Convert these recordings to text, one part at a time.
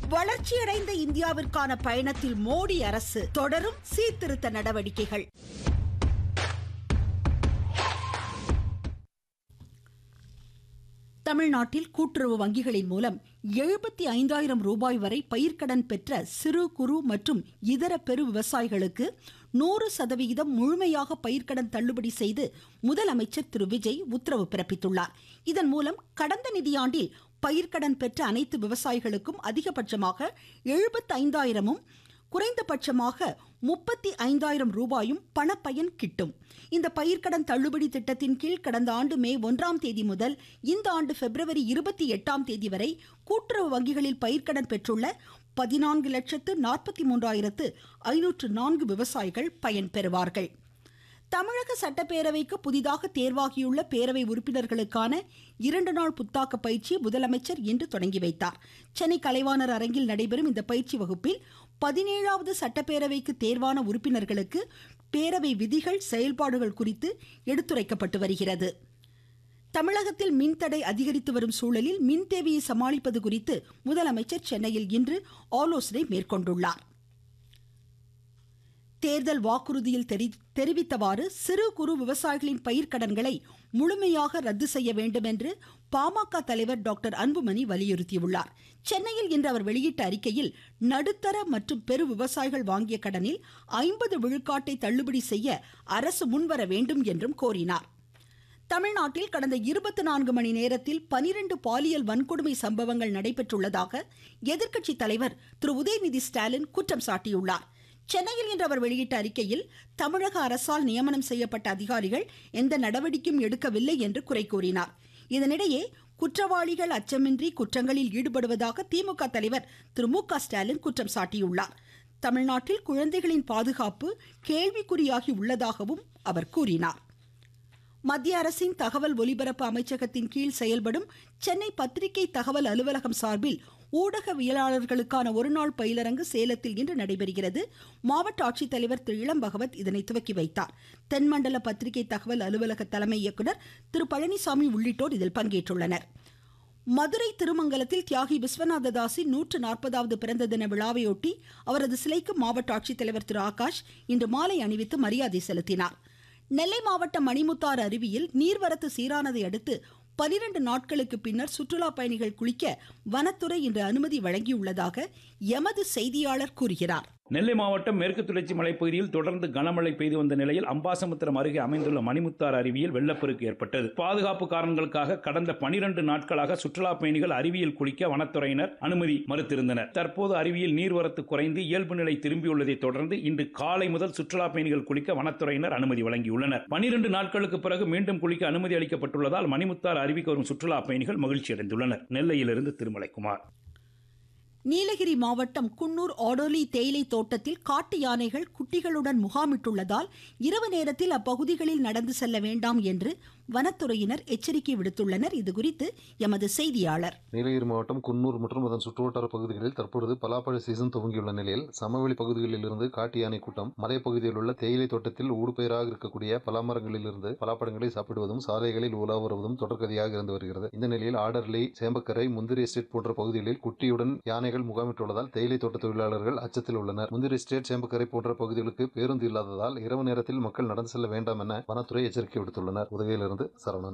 வளர்ச்சியடைந்த இந்தியாவிற்கான பயணத்தில் மோடி அரசு தொடரும் சீர்திருத்த நடவடிக்கைகள் தமிழ்நாட்டில் கூட்டுறவு வங்கிகளின் மூலம் எழுபத்தி ஐந்தாயிரம் ரூபாய் வரை பயிர்க்கடன் பெற்ற சிறு குறு மற்றும் இதர பெரு விவசாயிகளுக்கு நூறு சதவிகிதம் முழுமையாக பயிர்க்கடன் தள்ளுபடி செய்து முதலமைச்சர் திரு விஜய் உத்தரவு பிறப்பித்துள்ளார் இதன் மூலம் கடந்த நிதியாண்டில் பயிர்க்கடன் பெற்ற அனைத்து விவசாயிகளுக்கும் அதிகபட்சமாக எழுபத்தி ஐந்தாயிரமும் குறைந்தபட்சமாக முப்பத்தி ஐந்தாயிரம் ரூபாயும் பணப்பயன் கிட்டும் இந்த பயிர்க்கடன் தள்ளுபடி திட்டத்தின் கீழ் கடந்த ஆண்டு மே ஒன்றாம் தேதி முதல் இந்த ஆண்டு பிப்ரவரி இருபத்தி எட்டாம் தேதி வரை கூட்டுறவு வங்கிகளில் பயிர்க்கடன் பெற்றுள்ள பதினான்கு லட்சத்து நாற்பத்தி மூன்றாயிரத்து ஐநூற்று நான்கு விவசாயிகள் பயன்பெறுவார்கள் தமிழக சட்டப்பேரவைக்கு புதிதாக தேர்வாகியுள்ள பேரவை உறுப்பினர்களுக்கான இரண்டு நாள் புத்தாக்க பயிற்சியை முதலமைச்சர் இன்று தொடங்கி வைத்தார் சென்னை கலைவாணர் அரங்கில் நடைபெறும் இந்த பயிற்சி வகுப்பில் பதினேழாவது சட்டப்பேரவைக்கு தேர்வான உறுப்பினர்களுக்கு பேரவை விதிகள் செயல்பாடுகள் குறித்து எடுத்துரைக்கப்பட்டு வருகிறது தமிழகத்தில் மின்தடை அதிகரித்து வரும் சூழலில் மின் தேவையை சமாளிப்பது குறித்து முதலமைச்சர் சென்னையில் இன்று ஆலோசனை மேற்கொண்டுள்ளார் தேர்தல் வாக்குறுதியில் தெரிவித்தவாறு சிறு குறு விவசாயிகளின் பயிர்க்கடன்களை முழுமையாக ரத்து செய்ய வேண்டும் என்று பாமக தலைவர் டாக்டர் அன்புமணி வலியுறுத்தியுள்ளார் சென்னையில் இன்று அவர் வெளியிட்ட அறிக்கையில் நடுத்தர மற்றும் பெரு விவசாயிகள் வாங்கிய கடனில் ஐம்பது விழுக்காட்டை தள்ளுபடி செய்ய அரசு முன்வர வேண்டும் என்றும் கோரினார் தமிழ்நாட்டில் கடந்த இருபத்தி நான்கு மணி நேரத்தில் பனிரெண்டு பாலியல் வன்கொடுமை சம்பவங்கள் நடைபெற்றுள்ளதாக எதிர்க்கட்சி தலைவர் திரு உதயநிதி ஸ்டாலின் குற்றம் சாட்டியுள்ளார் சென்னையில் இன்று அவர் வெளியிட்ட அறிக்கையில் தமிழக அரசால் நியமனம் செய்யப்பட்ட அதிகாரிகள் எந்த நடவடிக்கையும் எடுக்கவில்லை என்று குறை கூறினார் இதனிடையே குற்றவாளிகள் அச்சமின்றி குற்றங்களில் ஈடுபடுவதாக திமுக தலைவர் திரு மு க ஸ்டாலின் குற்றம் சாட்டியுள்ளார் தமிழ்நாட்டில் குழந்தைகளின் பாதுகாப்பு கேள்விக்குறியாகி உள்ளதாகவும் அவர் கூறினார் மத்திய அரசின் தகவல் ஒலிபரப்பு அமைச்சகத்தின் கீழ் செயல்படும் சென்னை பத்திரிகை தகவல் அலுவலகம் சார்பில் ஊடகவியலாளர்களுக்கான ஒருநாள் பயிலரங்கு சேலத்தில் இன்று நடைபெறுகிறது மாவட்ட ஆட்சித்தலைவர் திரு இளம் பகவத் இதனை துவக்கி வைத்தார் தென்மண்டல பத்திரிகை தகவல் அலுவலக தலைமை இயக்குனர் திரு பழனிசாமி உள்ளிட்டோர் இதில் பங்கேற்றுள்ளனர் மதுரை திருமங்கலத்தில் தியாகி விஸ்வநாததாசின் நூற்று நாற்பதாவது பிறந்த தின விழாவையொட்டி அவரது சிலைக்கு மாவட்ட ஆட்சித்தலைவர் திரு ஆகாஷ் இன்று மாலை அணிவித்து மரியாதை செலுத்தினார் நெல்லை மாவட்டம் மணிமுத்தாறு அருவியில் நீர்வரத்து சீரானதை அடுத்து பனிரெண்டு நாட்களுக்கு பின்னர் சுற்றுலா பயணிகள் குளிக்க வனத்துறை இன்று அனுமதி வழங்கியுள்ளதாக எமது செய்தியாளர் கூறுகிறார் நெல்லை மாவட்டம் மேற்கு தொடர்ச்சி மலைப்பகுதியில் தொடர்ந்து கனமழை பெய்து வந்த நிலையில் அம்பாசமுத்திரம் அருகே அமைந்துள்ள மணிமுத்தார் அருவியில் வெள்ளப்பெருக்கு ஏற்பட்டது பாதுகாப்பு காரணங்களுக்காக கடந்த பனிரெண்டு நாட்களாக சுற்றுலா பயணிகள் அருவியில் குளிக்க வனத்துறையினர் அனுமதி மறுத்திருந்தனர் தற்போது அருவியில் நீர்வரத்து குறைந்து இயல்பு நிலை திரும்பியுள்ளதை தொடர்ந்து இன்று காலை முதல் சுற்றுலா பயணிகள் குளிக்க வனத்துறையினர் அனுமதி வழங்கியுள்ளனர் பனிரெண்டு நாட்களுக்கு பிறகு மீண்டும் குளிக்க அனுமதி அளிக்கப்பட்டுள்ளதால் மணிமுத்தார் அருவிக்கு வரும் சுற்றுலா பயணிகள் மகிழ்ச்சி அடைந்துள்ளனர் நெல்லையிலிருந்து திருமலைக்குமார் நீலகிரி மாவட்டம் குன்னூர் ஆடோலி தேயிலை தோட்டத்தில் காட்டு யானைகள் குட்டிகளுடன் முகாமிட்டுள்ளதால் இரவு நேரத்தில் அப்பகுதிகளில் நடந்து செல்ல வேண்டாம் என்று வனத்துறையினர் எச்சரிக்கை விடுத்துள்ளனர் இதுகுறித்து எமது செய்தியாளர் நீலகிரி மாவட்டம் குன்னூர் மற்றும் அதன் சுற்றுவட்டார பகுதிகளில் தற்பொழுது பலாப்பழ சீசன் துவங்கியுள்ள நிலையில் சமவெளி பகுதிகளில் இருந்து காட்டு யானை கூட்டம் மலைப்பகுதியில் உள்ள தேயிலை தோட்டத்தில் ஊடுபயிராக இருக்கக்கூடிய பலாமரங்களில் இருந்து பலாப்பழங்களை சாப்பிடுவதும் சாலைகளில் உலா வருவதும் தொடர்கதையாக இருந்து வருகிறது இந்த நிலையில் ஆடர்லி சேம்பக்கரை முந்திரி எஸ்டேட் போன்ற பகுதிகளில் குட்டியுடன் யானைகள் முகாமிட்டுள்ளதால் தேயிலை தோட்ட தொழிலாளர்கள் அச்சத்தில் உள்ளனர் முந்திரி எஸ்டேட் சேம்பக்கரை போன்ற பகுதிகளுக்கு பேருந்து இல்லாததால் இரவு நேரத்தில் மக்கள் நடந்து செல்ல வேண்டாம் என வனத்துறை எச்சரிக்கை விடுத்துள்ளனர் உதகையிலிருந்து சரவணன்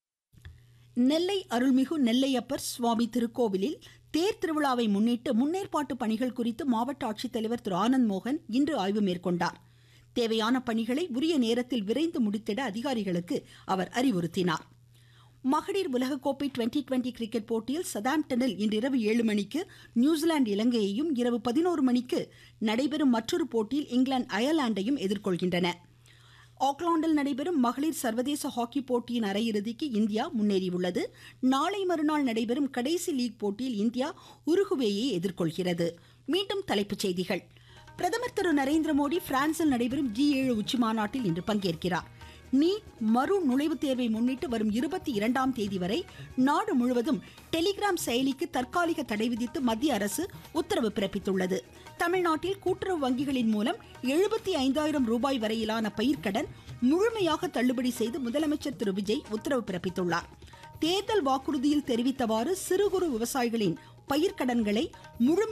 நெல்லை அருள்மிகு நெல்லையப்பர் சுவாமி திருக்கோவிலில் தேர் திருவிழாவை முன்னிட்டு முன்னேற்பாட்டு பணிகள் குறித்து மாவட்ட ஆட்சித்தலைவர் திரு ஆனந்த் மோகன் இன்று ஆய்வு மேற்கொண்டார் தேவையான பணிகளை உரிய நேரத்தில் விரைந்து முடித்திட அதிகாரிகளுக்கு அவர் அறிவுறுத்தினார் மகளிர் உலகக்கோப்பை டுவெண்டி டுவெண்டி கிரிக்கெட் போட்டியில் சதாம்டனில் இன்றிரவு ஏழு மணிக்கு நியூசிலாந்து இலங்கையையும் இரவு பதினோரு மணிக்கு நடைபெறும் மற்றொரு போட்டியில் இங்கிலாந்து அயர்லாந்தையும் எதிர்கொள்கின்றன ஆக்லாந்தில் நடைபெறும் மகளிர் சர்வதேச ஹாக்கி போட்டியின் அரையிறுதிக்கு இந்தியா முன்னேறியுள்ளது நாளை மறுநாள் நடைபெறும் கடைசி லீக் போட்டியில் இந்தியா உருகுவேயை எதிர்கொள்கிறது மீண்டும் தலைப்புச் செய்திகள் பிரதமர் திரு நரேந்திர மோடி பிரான்சில் நடைபெறும் ஜி ஏழு உச்சி மாநாட்டில் இன்று பங்கேற்கிறார் நீட் மறு நுழைவுத் தேர்வை முன்னிட்டு வரும் இருபத்தி இரண்டாம் தேதி வரை நாடு முழுவதும் டெலிகிராம் செயலிக்கு தற்காலிக தடை விதித்து மத்திய அரசு உத்தரவு பிறப்பித்துள்ளது தமிழ்நாட்டில் கூட்டுறவு வங்கிகளின் மூலம் எழுபத்தி ஐந்தாயிரம் ரூபாய் வரையிலான பயிர்க்கடன் முழுமையாக தள்ளுபடி செய்து முதலமைச்சர் திரு விஜய் உத்தரவு பிறப்பித்துள்ளார் தேர்தல் வாக்குறுதியில் தெரிவித்தவாறு சிறு குறு விவசாயிகளின் பயிர்க்கடன்களை முழு